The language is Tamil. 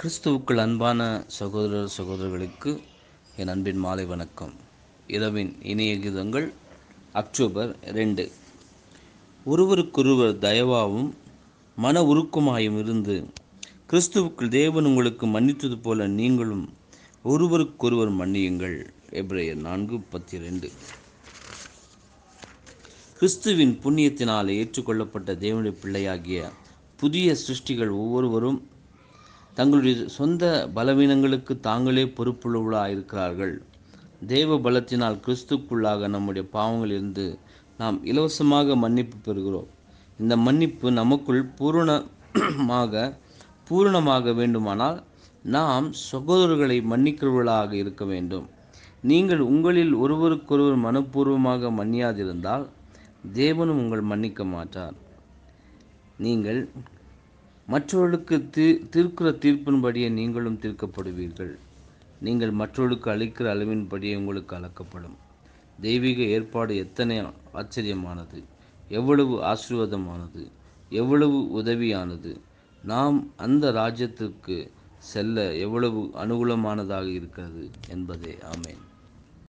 கிறிஸ்துவுக்குள் அன்பான சகோதரர் சகோதரர்களுக்கு என் அன்பின் மாலை வணக்கம் இரவின் இனிய கீதங்கள் அக்டோபர் ரெண்டு ஒருவருக்கொருவர் தயவாவும் மன உருக்கமாயும் இருந்து கிறிஸ்துவுக்குள் தேவன் உங்களுக்கு மன்னித்தது போல நீங்களும் ஒருவருக்கொருவர் மன்னியுங்கள் எப்ரேயர் நான்கு பத்தி ரெண்டு கிறிஸ்துவின் புண்ணியத்தினால் ஏற்றுக்கொள்ளப்பட்ட தேவனுடைய பிள்ளையாகிய புதிய சிருஷ்டிகள் ஒவ்வொருவரும் தங்களுடைய சொந்த பலவீனங்களுக்கு தாங்களே பொறுப்புள்ளவர்களாக இருக்கிறார்கள் தேவ பலத்தினால் கிறிஸ்துக்குள்ளாக நம்முடைய பாவங்களிலிருந்து நாம் இலவசமாக மன்னிப்பு பெறுகிறோம் இந்த மன்னிப்பு நமக்குள் பூரணமாக பூரணமாக வேண்டுமானால் நாம் சகோதரர்களை மன்னிக்கிறவர்களாக இருக்க வேண்டும் நீங்கள் உங்களில் ஒருவருக்கொருவர் மனப்பூர்வமாக மன்னியாதிருந்தால் தேவனும் உங்கள் மன்னிக்க மாட்டார் நீங்கள் மற்றவர்களுக்கு தீ தீர்க்கிற தீர்ப்பின்படியே நீங்களும் தீர்க்கப்படுவீர்கள் நீங்கள் மற்றவர்களுக்கு அளிக்கிற அளவின்படியே உங்களுக்கு அளக்கப்படும் தெய்வீக ஏற்பாடு எத்தனை ஆச்சரியமானது எவ்வளவு ஆசீர்வாதமானது எவ்வளவு உதவியானது நாம் அந்த ராஜ்யத்திற்கு செல்ல எவ்வளவு அனுகூலமானதாக இருக்கிறது என்பதே ஆமேன்